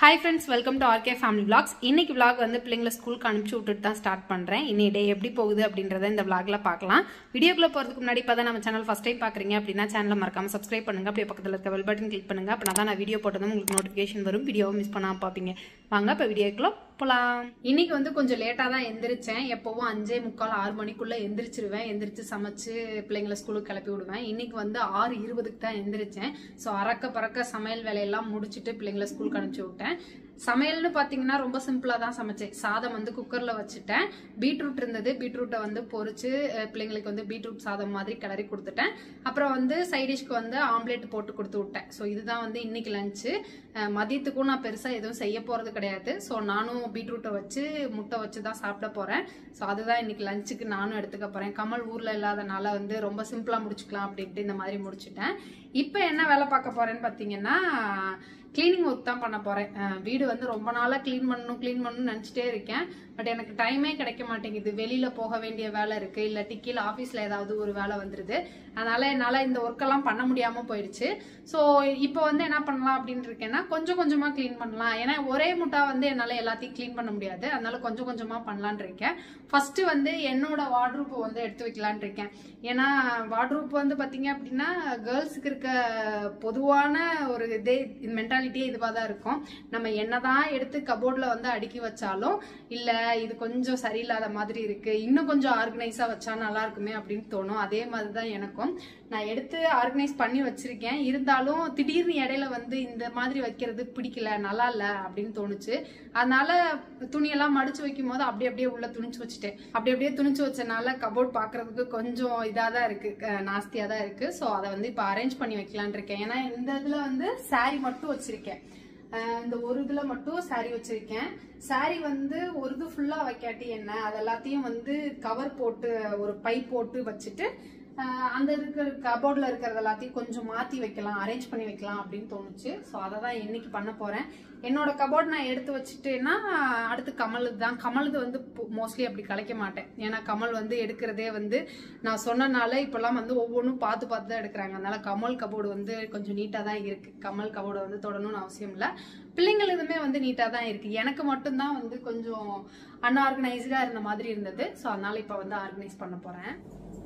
hi friends welcome to RK family vlogs இன்னைக்கு vlog வந்து பிள்ளைங்களை ஸ்கூலுக்கு அனுப்பிச்சு விட்டுட்டு தான் ஸ்டார்ட் பண்ணுறேன் இன்னி டே எப்படி போகுது அப்படின்றத இந்த vlogல பார்க்கலாம் வீடியோக்குள்ள போகிறதுக்கு முன்னாடி இப்போ தான் நம்ம சேனல் ஃபஸ்ட் டைம் பார்க்குறீங்க அப்படின்னா சேனலை மறக்காம சப்ஸ்கிரைப் பண்ணுங்க அப்படியே பக்கத்தில் இருக்க பெல் பட்டன் கிளிக் பண்ணுங்க அப்படின்னா தான் நான் வீடியோ போட்டதும் உங்களுக்கு நோட்டிஃபிகேஷன் வரும் வீடியோவை மிஸ் பண்ணாமல் பார்ப்பீங்க வாங்க இப்போ வீடியோக்குள்ள போகலாம் இன்னைக்கு வந்து கொஞ்சம் லேட்டாக தான் எந்திரிச்சேன் எப்போவும் அஞ்சே முக்கால் ஆறு மணிக்குள்ள எந்திரிச்சிருவேன் எந்திரிச்சு சமைச்சு பிள்ளைங்களை ஸ்கூலுக்கு கிளப்பி விடுவேன் இன்னைக்கு வந்து ஆறு இருபதுக்கு தான் எந்திரிச்சேன் ஸோ அறக்க பறக்க சமையல் வேலையெல்லாம் முடிச்சுட்டு பிள்ளைங்களை ஸ்கூலுக்கு அனுப்பிச்சு விட்டேன் சமையல்னு பார்த்தீங்கன்னா ரொம்ப சிம்பிளாக தான் சமைச்சேன் சாதம் வந்து குக்கரில் வச்சுட்டேன் பீட்ரூட் இருந்தது பீட்ரூட்டை வந்து பொரிச்சு அஹ், பிள்ளைங்களுக்கு வந்து பீட்ரூட் சாதம் மாதிரி கிளறி கொடுத்துட்டேன் அப்புறம் வந்து சைடிஷ்க்கு வந்து ஆம்லேட் போட்டு கொடுத்து விட்டேன் ஸோ இதுதான் வந்து இன்னைக்கு லஞ்சு மதியத்துக்கும் நான் பெருசாக எதுவும் செய்ய போகிறது கிடையாது ஸோ நானும் பீட்ரூட்டை வச்சு முட்டை வச்சு தான் சாப்பிட போகிறேன் ஸோ அதுதான் இன்னைக்கு லஞ்சுக்கு நானும் எடுத்துக்க போகிறேன் கமல் ஊரில் இல்லாதனால வந்து ரொம்ப சிம்பிளாக முடிச்சுக்கலாம் அப்படின்ட்டு இந்த மாதிரி முடிச்சுட்டேன் இப்போ என்ன வேலை பார்க்க போகிறேன்னு பார்த்தீங்கன்னா க்ளீனிங் ஒர்க் தான் பண்ண போகிறேன் வீடு வந்து ரொம்ப நாளாக க்ளீன் பண்ணணும் க்ளீன் பண்ணணும்னு நினச்சிட்டே இருக்கேன் பட் எனக்கு டைமே கிடைக்க மாட்டேங்குது வெளியில் போக வேண்டிய வேலை இருக்குது இல்லாட்டி கீழே ஆஃபீஸில் ஏதாவது ஒரு வேலை வந்துடுது அதனால் என்னால் இந்த ஒர்க்கெல்லாம் பண்ண முடியாமல் போயிடுச்சு ஸோ இப்போ வந்து என்ன பண்ணலாம் அப்படின்னு இருக்கேன்னா கொஞ்சம் கொஞ்சமாக க்ளீன் பண்ணலாம் ஏன்னா ஒரே முட்டா வந்து என்னால் எல்லாத்தையும் க்ளீன் பண்ண முடியாது அதனால கொஞ்சம் கொஞ்சமாக பண்ணலான் இருக்கேன் ஃபர்ஸ்ட் வந்து என்னோட வார்ட்ரூப் வந்து எடுத்து வைக்கலான் இருக்கேன் ஏன்னா வார்ட்ரூப் வந்து பார்த்தீங்க அப்படின்னா கேர்ள்ஸுக்கு இருக்க பொதுவான ஒரு இதே மென்டாலிட்டியே இதுவாக தான் இருக்கும் நம்ம என்னதான் எடுத்து கபோர்டில் வந்து அடுக்கி வச்சாலும் இல்லை இது கொஞ்சம் சரியில்லாத மாதிரி இருக்கு இன்னும் கொஞ்சம் ஆர்கனைஸாக வச்சா நல்லா இருக்குமே அப்படின்னு தோணும் அதே மாதிரி தான் எனக்கும் நான் எடுத்து ஆர்கனைஸ் பண்ணி வச்சிருக்கேன் இருந்தாலும் திடீர்னு இடையில வந்து இந்த மாதிரி வைக்கிறது பிடிக்கல நல்லா இல்லை அப்படின்னு தோணுச்சு அதனால துணியெல்லாம் மடிச்சு வைக்கும் போது அப்படி அப்படியே உள்ள துணிச்சு வச்சுட்டேன் அப்படி அப்படியே துணிச்சு வச்சனால கபோர்ட் பார்க்கிறதுக்கு கொஞ்சம் இதாக தான் இருக்கு நாஸ்தியாக தான் இருக்கு ஸோ அதை வந்து இப்போ அரேஞ்ச் பண்ணி வைக்கலான் இருக்கேன் ஏன்னா இந்த இதில் வந்து saree மட்டும் வச்சிருக்கேன் அஹ் இந்த ஒரு இதுல மட்டும் saree வச்சிருக்கேன் saree வந்து ஒரு இது ஃபுல்லா வைக்காட்டி என்ன அது எல்லாத்தையும் வந்து கவர் போட்டு ஒரு பை போட்டு வச்சுட்டு அஹ் அந்த இருக்கிற கபோர்ட்ல இருக்கிறது எல்லாத்தையும் கொஞ்சம் மாத்தி வைக்கலாம் அரேஞ்ச் பண்ணி வைக்கலாம் அப்படின்னு தோணுச்சு ஸோ அதை தான் இன்னைக்கு பண்ண போறேன் என்னோட கபோர்ட் நான் எடுத்து வச்சுட்டேன்னா அடுத்து கமலுது தான் கமலுது வந்து மோஸ்ட்லி அப்படி கலைக்க மாட்டேன் ஏன்னா கமல் வந்து எடுக்கிறதே வந்து நான் சொன்னனால இப்பெல்லாம் வந்து ஒவ்வொன்றும் பார்த்து பார்த்து தான் எடுக்கிறாங்க அதனால கமல் கபோர்டு வந்து கொஞ்சம் நீட்டாக தான் இருக்கு கமல் கபோர்டு வந்து தொடணும்னு அவசியம் இல்லை பிள்ளைங்கள் இதுமே வந்து நீட்டாக தான் இருக்கு எனக்கு மட்டும்தான் வந்து கொஞ்சம் அன்ஆர்கனைஸ்டாக இருந்த மாதிரி இருந்தது ஸோ அதனால இப்போ வந்து ஆர்கனைஸ் பண்ண போறேன்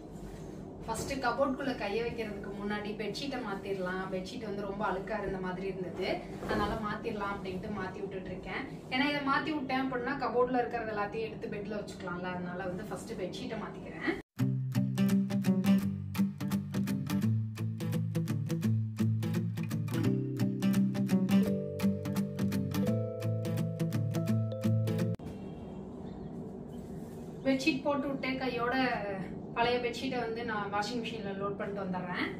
ஃபர்ஸ்ட் கபோர்ட்குள்ள கைய வைக்கிறதுக்கு முன்னாடி பெட்ஷீட்டை மாத்திரலாம் பெட்ஷீட் வந்து ரொம்ப அழுக்கா இருந்த மாதிரி இருந்தது அதனால மாத்திரலாம் அப்படின்ட்டு மாத்தி விட்டுட்டு இருக்கேன் ஏன்னா இதை மாத்தி விட்டேன் அப்படின்னா கபோர்ட்ல இருக்கிறது எல்லாத்தையும் எடுத்து பெட்ல வச்சுக்கலாம்ல அதனால வந்து ஃபர்ஸ்ட் பெட்ஷீட்டை மாத்திக்கிறேன் பெட்ஷீட் போட்டு விட்டேன் கையோட பழைய பெட்ஷீட்டை வந்து நான் வாஷிங் மிஷின்ல லோட் பண்ணிட்டு வந்துடுறேன்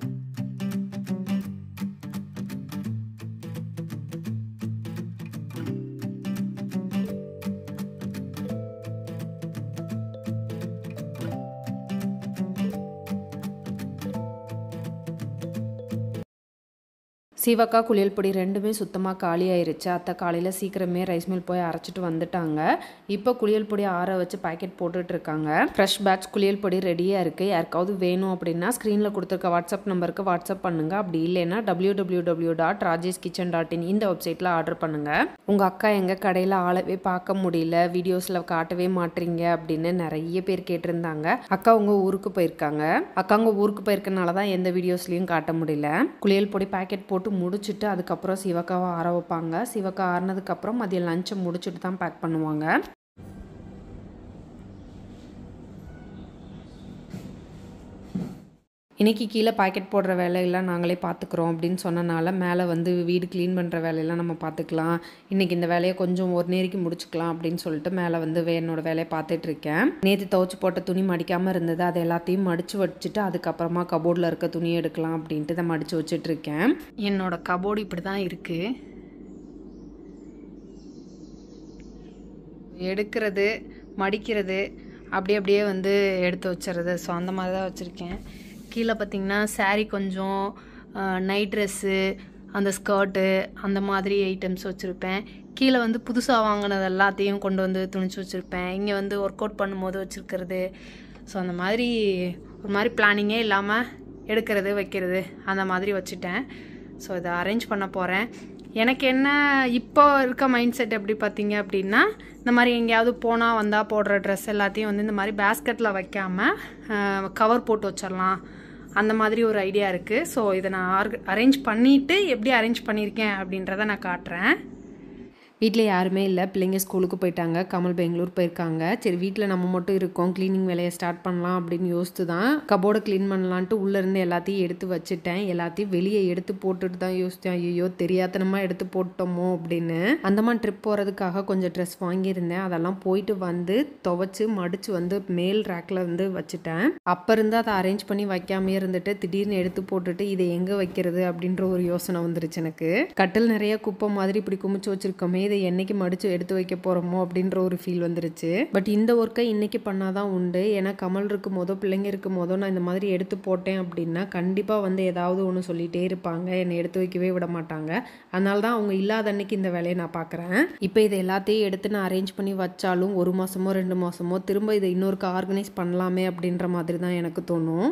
சீவக்கா குளியல் பொடி ரெண்டுமே சுத்தமாக காலி ஆயிருச்சு அத்தை காலையில் சீக்கிரமே ரைஸ் மில் போய் அரைச்சிட்டு வந்துட்டாங்க இப்போ குளியல் பொடி ஆற வச்சு பாக்கெட் போட்டுட்டு இருக்காங்க ஃப்ரெஷ் பேட்ச் குளியல் பொடி ரெடியாக இருக்குது யாருக்காவது வேணும் அப்படின்னா ஸ்க்ரீனில் கொடுத்துருக்க வாட்ஸ்அப் நம்பருக்கு வாட்ஸ்அப் பண்ணுங்கள் அப்படி இல்லைன்னா W W W dot Rajesh kitchen dot in இந்த வெப்சைட்டில் ஆர்டர் பண்ணுங்கள் உங்கள் அக்கா எங்கள் கடையில் ஆளவே பார்க்க முடியல வீடியோஸில் காட்டவே மாட்டீங்க அப்படின்னு நிறைய பேர் கேட்டிருந்தாங்க அக்கா உங்கள் ஊருக்கு போயிருக்காங்க அக்கா உங்கள் ஊருக்கு போயிருக்கனால தான் எந்த வீடியோஸ்லையும் காட்ட முடியல குளியல் பொடி பாக்கெட் போட்டு முடிச்சுட்டு அதுக்கப்புறம் சிவக்காவை ஆற வைப்பாங்க சிவக்கா ஆறினதுக்கப்புறம் மதியம் லஞ்சை முடிச்சுட்டு தான் பேக் பண்ணுவாங்க இன்னைக்கு கீழே பாக்கெட் போடுற வேலையெல்லாம் நாங்களே பார்த்துக்குறோம் அப்படின்னு சொன்னனால மேலே வந்து வீடு க்ளீன் பண்ணுற வேலையெல்லாம் நம்ம பார்த்துக்கலாம் இன்றைக்கி இந்த வேலையை கொஞ்சம் ஒரு நேரிக்கு முடிச்சுக்கலாம் அப்படின்னு சொல்லிட்டு மேலே வந்து வே- என்னோட வேலையை பார்த்துட்டு இருக்கேன் நேற்று துவைச்சு போட்ட துணி மடிக்காமல் இருந்தது அது எல்லாத்தையும் மடித்து வச்சுட்டு அதுக்கப்புறமா கபோர்டில் இருக்க துணியை எடுக்கலாம் அப்படின்ட்டு தான் மடித்து வச்சுட்டு இருக்கேன் என்னோட கபோர்டு இப்படி தான் இருக்கு எடுக்கிறது மடிக்கிறது அப்படி அப்படியே வந்து எடுத்து வச்சுறது ஸோ அந்த மாதிரி தான் வச்சுருக்கேன் கீழே பார்த்தீங்கன்னா saree கொஞ்சம் நைட் ட்ரெஸ்ஸு அந்த ஸ்கர்ட்டு அந்த மாதிரி ஐட்டம்ஸ் வச்சுருப்பேன் கீழே வந்து புதுசாக வாங்கினது எல்லாத்தையும் கொண்டு வந்து துணிச்சு வச்சுருப்பேன் இங்கே வந்து ஒர்க் அவுட் பண்ணும்போது வச்சுருக்கிறது ஸோ அந்த மாதிரி ஒரு மாதிரி பிளானிங்கே இல்லாமல் எடுக்கிறது வைக்கிறது அந்த மாதிரி வச்சுட்டேன் ஸோ இதை அரேஞ்ச் பண்ண போகிறேன் எனக்கு என்ன இப்போ இருக்க மைண்ட் செட் எப்படி பார்த்தீங்க அப்படின்னா இந்த மாதிரி எங்கேயாவது போனால் வந்தால் போடுற ட்ரெஸ் எல்லாத்தையும் வந்து இந்த மாதிரி பேஸ்கெட்டில் வைக்காமல் கவர் போட்டு வச்சிடலாம் அந்த மாதிரி ஒரு ஐடியா இருக்குது ஸோ இதை நான் ஆர்க அரேஞ்ச் பண்ணிவிட்டு எப்படி அரேஞ்ச் பண்ணியிருக்கேன் அப்படின்றத நான் காட்டுறேன் வீட்டில் யாருமே இல்லை பிள்ளைங்க ஸ்கூலுக்கு போயிட்டாங்க கமல் பெங்களூர் போயிருக்காங்க சரி வீட்டில் நம்ம மட்டும் இருக்கோம் க்ளீனிங் வேலையை ஸ்டார்ட் பண்ணலாம் அப்படின்னு யோசித்து தான் கபோர்டை க்ளீன் பண்ணலான்ட்டு உள்ளேருந்து எல்லாத்தையும் எடுத்து வச்சுட்டேன் எல்லாத்தையும் வெளியே எடுத்து போட்டுட்டு தான் யோசித்தேன் ஐயோ தெரியாதனமாக எடுத்து போட்டோமோ அப்படின்னு அந்தமான் ட்ரிப் போகிறதுக்காக கொஞ்சம் ட்ரெஸ் வாங்கியிருந்தேன் அதெல்லாம் போயிட்டு வந்து துவைச்சு மடித்து வந்து மேல் ரேக்கில் வந்து வச்சுட்டேன் அப்போ இருந்து அதை அரேஞ்ச் பண்ணி வைக்காமே இருந்துட்டு திடீர்னு எடுத்து போட்டுட்டு இதை எங்கே வைக்கிறது அப்படின்ற ஒரு யோசனை வந்துருச்சு எனக்கு கட்டில் நிறைய குப்பை மாதிரி இப்படி குமிச்சு வச்சிருக்கோமே இதை என்னைக்கு மடிச்சு எடுத்து வைக்க போகிறோமோ அப்படின்ற ஒரு ஃபீல் வந்துருச்சு பட் இந்த ஒர்க்கை இன்னைக்கு பண்ணாதான் உண்டு ஏன்னா கமல் இருக்கும் போதோ பிள்ளைங்க இருக்கும் போதோ நான் இந்த மாதிரி எடுத்து போட்டேன் அப்படின்னா கண்டிப்பாக வந்து ஏதாவது ஒன்று சொல்லிகிட்டே இருப்பாங்க என்னை எடுத்து வைக்கவே விட மாட்டாங்க அதனால தான் அவங்க இல்லாத அன்னைக்கு இந்த வேலையை நான் பார்க்குறேன் இப்போ இதை எல்லாத்தையும் எடுத்து நான் அரேஞ்ச் பண்ணி வச்சாலும் ஒரு மாதமோ ரெண்டு மாதமோ திரும்ப இதை இன்னொருக்கு ஆர்கனைஸ் பண்ணலாமே அப்படின்ற மாதிரி தான் எனக்கு தோணும்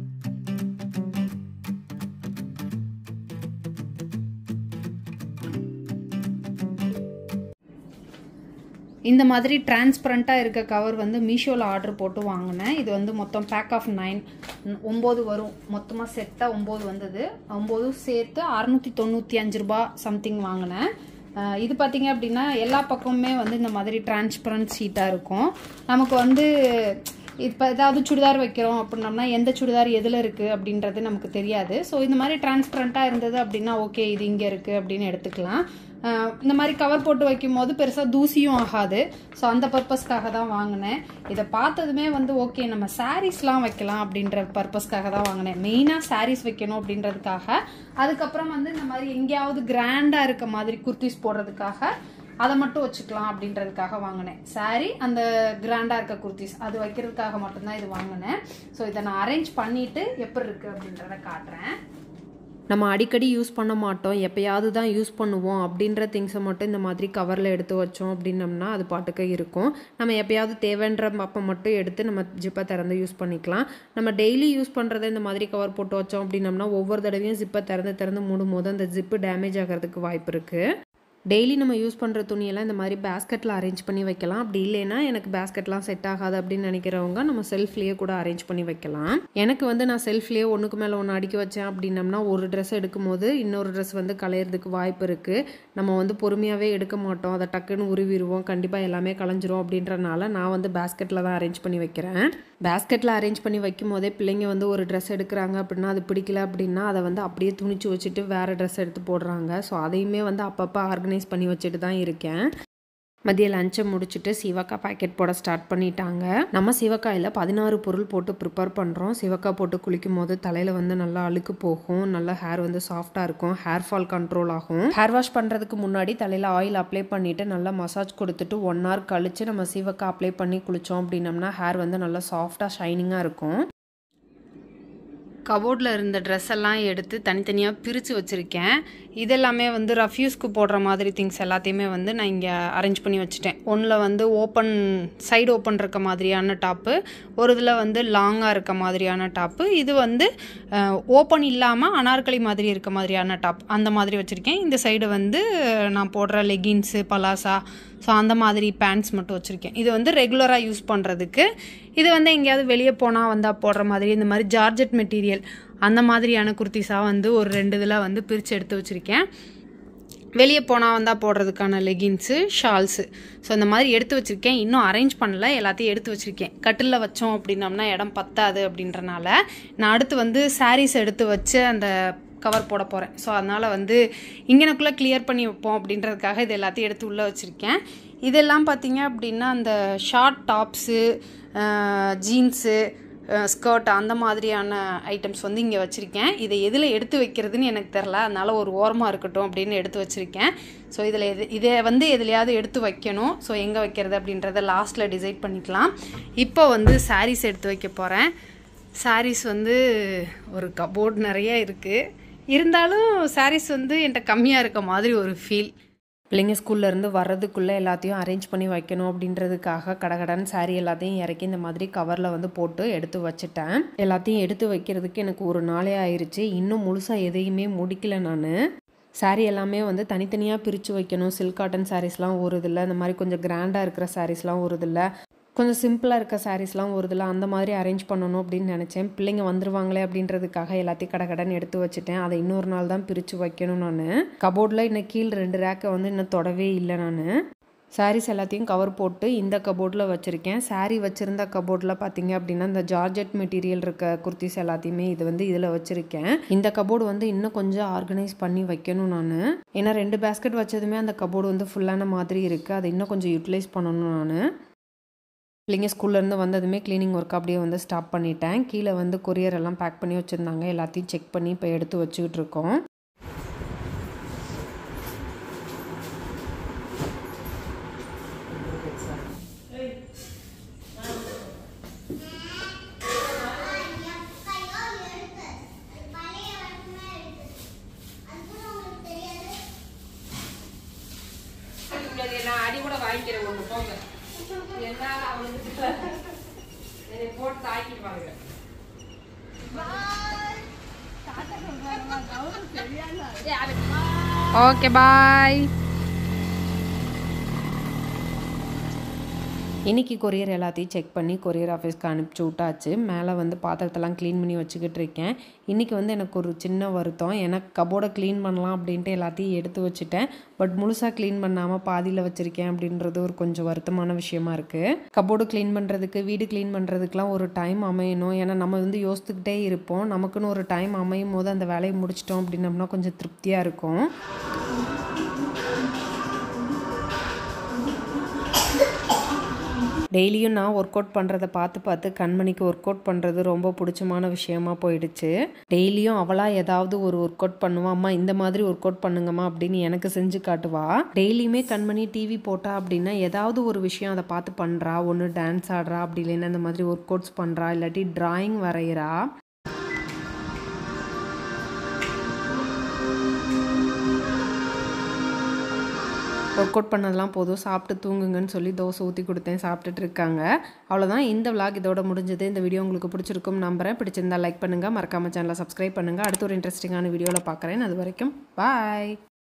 இந்த மாதிரி டிரான்ஸ்பரண்ட்டாக இருக்க கவர் வந்து மீஷோவில் ஆர்டர் போட்டு வாங்கினேன் இது வந்து மொத்தம் பேக் ஆஃப் நைன் ஒம்பது வரும் மொத்தமாக செட்டாக ஒம்பது வந்தது ஒம்போதும் சேர்த்து அறநூற்றி தொண்ணூற்றி அஞ்சு ரூபா சம்திங் வாங்கினேன் அஹ் இது பார்த்தீங்க அப்படின்னா எல்லா பக்கமுமே வந்து இந்த மாதிரி டிரான்ஸ்பரண்ட் ஷீட்டாக இருக்கும் நமக்கு வந்து இப்போ ஏதாவது சுடிதார் வைக்கிறோம் அப்படின்னம்னா எந்த சுடிதார் எதில் இருக்குது அப்படின்றது நமக்கு தெரியாது ஸோ இந்த மாதிரி டிரான்ஸ்பரண்ட்டாக இருந்தது அப்படின்னா ஓகே இது இங்கே இருக்குது அப்படின்னு எடுத்துக்கலாம் அஹ் இந்த மாதிரி கவர் போட்டு வைக்கும் போது பெருசாக தூசியும் ஆகாது ஸோ அந்த பர்பஸ்க்காக தான் வாங்கினேன் இதை பார்த்ததுமே வந்து ஓகே நம்ம சாரீஸ்லாம் வைக்கலாம் அப்படின்ற பர்பஸ்க்காக தான் வாங்கினேன் மெயினாக சாரீஸ் வைக்கணும் அப்படின்றதுக்காக அதுக்கப்புறம் வந்து இந்த மாதிரி எங்கேயாவது கிராண்டாக இருக்க மாதிரி குர்த்திஸ் போடுறதுக்காக அதை மட்டும் வச்சுக்கலாம் அப்படின்றதுக்காக வாங்கினேன் சாரி அந்த கிராண்டாக இருக்க குர்த்திஸ் அது வைக்கிறதுக்காக மட்டும்தான் இது வாங்கினேன் ஸோ இதை நான் அரேஞ்ச் பண்ணிட்டு எப்படி இருக்கு அப்படின்றத காட்டுறேன் நம்ம அடிக்கடி யூஸ் பண்ண மாட்டோம் எப்பயாவது தான் யூஸ் பண்ணுவோம் அப்படின்ற திங்ஸை மட்டும் இந்த மாதிரி கவரில் எடுத்து வச்சோம் அப்படின்னம்னா அது பாட்டுக்கு இருக்கும் நம்ம எப்பயாவது தேவைன்ற அப்போ மட்டும் எடுத்து நம்ம ஜிப்பை திறந்து யூஸ் பண்ணிக்கலாம் நம்ம டெய்லி யூஸ் பண்ணுறத இந்த மாதிரி கவர் போட்டு வச்சோம் அப்படின்னம்னா ஒவ்வொரு தடவையும் ஜிப்பை திறந்து திறந்து மூடும் போது அந்த ஜிப்பு டேமேஜ் ஆகிறதுக்கு வாய்ப்பு இருக்குது டெய்லி நம்ம யூஸ் பண்ணுற துணியெல்லாம் இந்த மாதிரி பேஸ்கெட்டில் அரேஞ்ச் பண்ணி வைக்கலாம் அப்படி இல்லைன்னா எனக்கு பேஸ்கெட்லாம் செட் ஆகாது அப்படின்னு நினைக்கிறவங்க நம்ம செல்ஃப்லேயே கூட அரேஞ்ச் பண்ணி வைக்கலாம் எனக்கு வந்து நான் செல்ஃப்லேயே ஒன்றுக்கு மேலே ஒன்று அடுக்கி வச்சேன் அப்படின்னம்னா ஒரு ட்ரெஸ் எடுக்கும்போது இன்னொரு ட்ரெஸ் வந்து களையிறதுக்கு வாய்ப்பு இருக்குது நம்ம வந்து பொறுமையாகவே எடுக்க மாட்டோம் அதை டக்குன்னு உருவிடுவோம் கண்டிப்பாக எல்லாமே களைஞ்சிரும் அப்படின்றனால நான் வந்து பேஸ்கெட்டில் தான் அரேஞ்ச் பண்ணி வைக்கிறேன் பேஸ்கெட்டில் அரேஞ்ச் பண்ணி வைக்கும் போதே பிள்ளைங்க வந்து ஒரு ட்ரெஸ் எடுக்கிறாங்க அப்படின்னா அது பிடிக்கல அப்படின்னா அதை வந்து அப்படியே துணிச்சு வச்சுட்டு வேறு ட்ரெஸ் எடுத்து போடுறாங்க ஸோ அதையுமே வந்து அப்பப்போ ஆர்கனைஸ் பண்ணி வச்சுட்டு தான் இருக்கேன் மதிய லஞ்சை முடிச்சுட்டு சிவக்காய் பாக்கெட் போட ஸ்டார்ட் பண்ணிட்டாங்க நம்ம சிவக்காயில் பதினாறு பொருள் போட்டு ப்ரிப்பேர் பண்ணுறோம் சிவக்காய் போட்டு குளிக்கும் போது தலையில் வந்து நல்லா அழுக்கு போகும் நல்லா ஹேர் வந்து சாஃப்டாக இருக்கும் ஹேர் ஃபால் கண்ட்ரோல் ஆகும் ஹேர் வாஷ் பண்ணுறதுக்கு முன்னாடி தலையில் ஆயில் அப்ளை பண்ணிவிட்டு நல்லா மசாஜ் கொடுத்துட்டு ஒன் ஹவர் கழித்து நம்ம சிவக்காய் அப்ளை பண்ணி குளித்தோம் அப்படின்னம்னா ஹேர் வந்து நல்லா சாஃப்டாக ஷைனிங்காக இருக்கும் கபோர்டில் இருந்த ட்ரெஸ் எல்லாம் எடுத்து தனித்தனியாக பிரித்து வச்சுருக்கேன் இதெல்லாமே வந்து ரஃப்யூஸ்க்கு போடுற மாதிரி திங்ஸ் எல்லாத்தையுமே வந்து நான் இங்கே அரேஞ்ச் பண்ணி வச்சுட்டேன் ஒன்றில் வந்து ஓப்பன் சைடு ஓப்பன் இருக்க மாதிரியான டாப்பு ஒரு இதில் வந்து லாங்காக இருக்க மாதிரியான டாப்பு இது வந்து ஓப்பன் இல்லாமல் அனார்கலி மாதிரி இருக்க மாதிரியான டாப் அந்த மாதிரி வச்சுருக்கேன் இந்த சைடு வந்து நான் போடுற லெகின்ஸு பலாசா ஸோ அந்த மாதிரி பேண்ட்ஸ் மட்டும் வச்சுருக்கேன் இது வந்து ரெகுலராக யூஸ் பண்ணுறதுக்கு இது வந்து எங்கேயாவது வெளியே போனால் வந்தால் போடுற மாதிரி இந்த மாதிரி ஜார்ஜெட் மெட்டீரியல் அந்த மாதிரியான குர்த்திஸாக வந்து ஒரு ரெண்டு இதில் வந்து பிரித்து எடுத்து வச்சுருக்கேன் வெளியே போனால் வந்தால் போடுறதுக்கான லெகின்ஸு ஷால்ஸு ஸோ இந்த மாதிரி எடுத்து வச்சுருக்கேன் இன்னும் அரேஞ்ச் பண்ணல எல்லாத்தையும் எடுத்து வச்சுருக்கேன் கட்டிலில் வச்சோம் அப்படின்னம்னா இடம் பத்தாது அப்படின்றனால நான் அடுத்து வந்து சாரீஸ் எடுத்து வச்சு அந்த கவர் போட போகிறேன் ஸோ அதனால் வந்து இங்கனக்குள்ளே கிளியர் பண்ணி வைப்போம் அப்படின்றதுக்காக இது எல்லாத்தையும் எடுத்து உள்ளே வச்சுருக்கேன் இதெல்லாம் பார்த்தீங்க அப்படின்னா அந்த ஷார்ட் டாப்ஸு ஜீன்ஸு ஸ்கர்ட் அந்த மாதிரியான ஐட்டம்ஸ் வந்து இங்கே வச்சுருக்கேன் இதை எதில் எடுத்து வைக்கிறதுன்னு எனக்கு தெரில அதனால் ஒரு ஓரமாக இருக்கட்டும் அப்படின்னு எடுத்து வச்சுருக்கேன் ஸோ இதில் எது இதை வந்து எதுலையாவது எடுத்து வைக்கணும் ஸோ எங்கே வைக்கிறது அப்படின்றத லாஸ்ட்டில் டிசைட் பண்ணிக்கலாம் இப்போ வந்து சாரீஸ் எடுத்து வைக்க போகிறேன் சாரீஸ் வந்து ஒரு கபோர்ட் நிறைய இருக்குது இருந்தாலும் சாரீஸ் வந்து என்கிட்ட கம்மியாக இருக்க மாதிரி ஒரு ஃபீல் பிள்ளைங்க ஸ்கூல்லேருந்து வர்றதுக்குள்ளே எல்லாத்தையும் அரேஞ்ச் பண்ணி வைக்கணும் அப்படின்றதுக்காக கடகடன் சாரி எல்லாத்தையும் இறக்கி இந்த மாதிரி கவரில் வந்து போட்டு எடுத்து வச்சுட்டேன் எல்லாத்தையும் எடுத்து வைக்கிறதுக்கு எனக்கு ஒரு நாளே ஆயிடுச்சு இன்னும் முழுசாக எதையுமே முடிக்கல நான் saree எல்லாமே வந்து தனித்தனியாக பிரித்து வைக்கணும் சில்க் காட்டன் சாரீஸ்லாம் ஒரு இதில் இந்த மாதிரி கொஞ்சம் கிராண்டாக இருக்கிற சாரீஸ்லாம் ஒரு இதில் கொஞ்சம் சிம்பிளாக இருக்க சாரீஸ்லாம் ஒரு இதில் அந்த மாதிரி அரேஞ்ச் பண்ணணும் அப்படின்னு நினச்சேன் பிள்ளைங்க வந்துருவாங்களே அப்படின்றதுக்காக எல்லாத்தையும் கடை கடன் எடுத்து வச்சுட்டேன் அதை இன்னொரு நாள் தான் பிரித்து வைக்கணும் நான் கபோர்டில் இன்னும் கீழ் ரெண்டு ரேக்கை வந்து இன்னும் தொடவே இல்லை நான் சாரீஸ் எல்லாத்தையும் கவர் போட்டு இந்த கபோர்டில் வச்சுருக்கேன் saree வச்சுருந்த கபோர்டில் பார்த்தீங்க அப்படின்னா இந்த ஜார்ஜெட் மெட்டீரியல் இருக்க குர்த்திஸ் எல்லாத்தையுமே இது வந்து இதில் வச்சுருக்கேன் இந்த கபோர்டு வந்து இன்னும் கொஞ்சம் ஆர்கனைஸ் பண்ணி வைக்கணும் நான் ஏன்னா ரெண்டு பேஸ்கெட் வச்சதுமே அந்த கபோர்டு வந்து ஃபுல்லான மாதிரி இருக்குது அதை இன்னும் கொஞ்சம் யூட்டிலைஸ் பண்ணணும் நான் பிள்ளைங்க ஸ்கூல்லேருந்து வந்ததுமே க்ளீனிங் ஒர்க் அப்படியே வந்து ஸ்டாப் பண்ணிட்டேன் கீழே வந்து கொரியர் எல்லாம் பேக் பண்ணி வச்சுருந்தாங்க எல்லாத்தையும் செக் பண்ணி இப்போ எடுத்து வச்சுக்கிட்டு இருக்கோம் நான் அடி கூட வாங்கிக்கிறேன் ஒன்று போங்க என்னால் அவனுக்கு என்னை போட்டு தாக்கிடுவாங்க ஓகே பாய் இன்னைக்கு கொரியர் எல்லாத்தையும் செக் பண்ணி கொரியர் ஆஃபீஸ்க்கு அனுப்பிச்சி விட்டாச்சு மேலே வந்து பாத்திரத்தெல்லாம் க்ளீன் பண்ணி வச்சுக்கிட்டு இருக்கேன் இன்றைக்கி வந்து எனக்கு ஒரு சின்ன வருத்தம் எனக்கு கபோர்டை க்ளீன் பண்ணலாம் அப்படின்ட்டு எல்லாத்தையும் எடுத்து வச்சுட்டேன் பட் முழுசாக க்ளீன் பண்ணாமல் பாதியில் வச்சுருக்கேன் அப்படின்றது ஒரு கொஞ்சம் வருத்தமான விஷயமா இருக்குது கபோர்டு க்ளீன் பண்ணுறதுக்கு வீடு க்ளீன் பண்ணுறதுக்குலாம் ஒரு டைம் அமையணும் ஏன்னா நம்ம வந்து யோசித்துக்கிட்டே இருப்போம் நமக்குன்னு ஒரு டைம் அமையும் போது அந்த வேலையை முடிச்சிட்டோம் அப்படின்னம்னா கொஞ்சம் திருப்தியாக இருக்கும் டெய்லியும் நான் ஒர்க் அவுட் பண்ணுறதை பார்த்து பார்த்து கண்மணிக்கு ஒர்க் அவுட் பண்ணுறது ரொம்ப பிடிச்சமான விஷயமா போயிடுச்சு டெய்லியும் அவளாக ஏதாவது ஒரு ஒர்க் அவுட் பண்ணுவா அம்மா இந்த மாதிரி ஒர்க் அவுட் பண்ணுங்கம்மா அப்படின்னு எனக்கு செஞ்சு காட்டுவா டெய்லியுமே கண்மணி டிவி போட்டா அப்படின்னா ஏதாவது ஒரு விஷயம் அதை பார்த்து பண்ணுறா ஒன்று டான்ஸ் ஆடுறா அப்படி இல்லைன்னா இந்த மாதிரி ஒர்க் அவுட்ஸ் பண்ணுறா இல்லாட்டி டிராயிங் வரைகிறா ஒர்க் அவுட் பண்ணதெல்லாம் போதும் சாப்பிட்டு தூங்குங்கன்னு சொல்லி தோசை ஊற்றி கொடுத்தேன் சாப்பிட்டுட்டு இருக்காங்க அவ்வளோதான் இந்த விளாக் இதோட முடிஞ்சது இந்த வீடியோ உங்களுக்கு பிடிச்சிருக்கும் நம்புறேன் பிடிச்சிருந்தா லைக் பண்ணுங்கள் மறக்காம சேனலை சப்ஸ்கிரைப் பண்ணுங்கள் அடுத்த ஒரு இன்ட்ரெஸ்டிங்கான வீடியோவில் பார்க்குறேன் அது வரைக்கும் பாய்